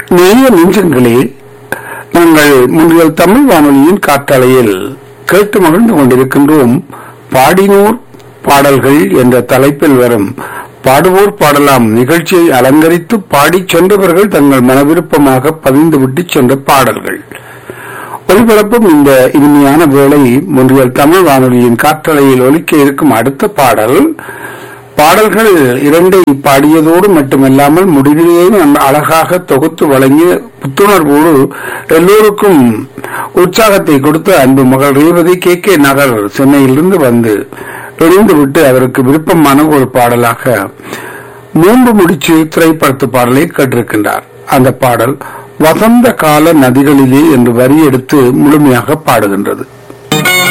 நேய நெஞ்சங்களே நாங்கள் முன்றியல் தமிழ் வானொலியின் காற்றலையில் கேட்டு மகிழ்ந்து கொண்டிருக்கின்றோம் பாடினோர் பாடல்கள் என்ற தலைப்பில் வரும் பாடுவோர் பாடலாம் நிகழ்ச்சியை அலங்கரித்து பாடிச் சென்றவர்கள் தங்கள் மனவிருப்பமாக பதிந்துவிட்டு சென்ற பாடல்கள் ஒளிபரப்பும் இந்த இனிமையான வேளை முன்றியல் தமிழ் வானொலியின் காற்றலையில் ஒலிக்க இருக்கும் அடுத்த பாடல் பாடல்கள் இரண்டை பாடியதோடு மட்டுமல்லாமல் முடிவிலேயும் அழகாக தொகுத்து வழங்கிய புத்துணர்வோடு எல்லோருக்கும் உற்சாகத்தை கொடுத்த அன்பு மகள் ரேவதி கே கே நகர் சென்னையிலிருந்து வந்து விட்டு அவருக்கு விருப்பமான ஒரு பாடலாக மூன்று முடிச்சு திரைப்படத்து பாடலை கேட்டிருக்கின்றார் அந்த பாடல் வசந்த கால நதிகளிலே என்று வரி எடுத்து முழுமையாக பாடுகின்றது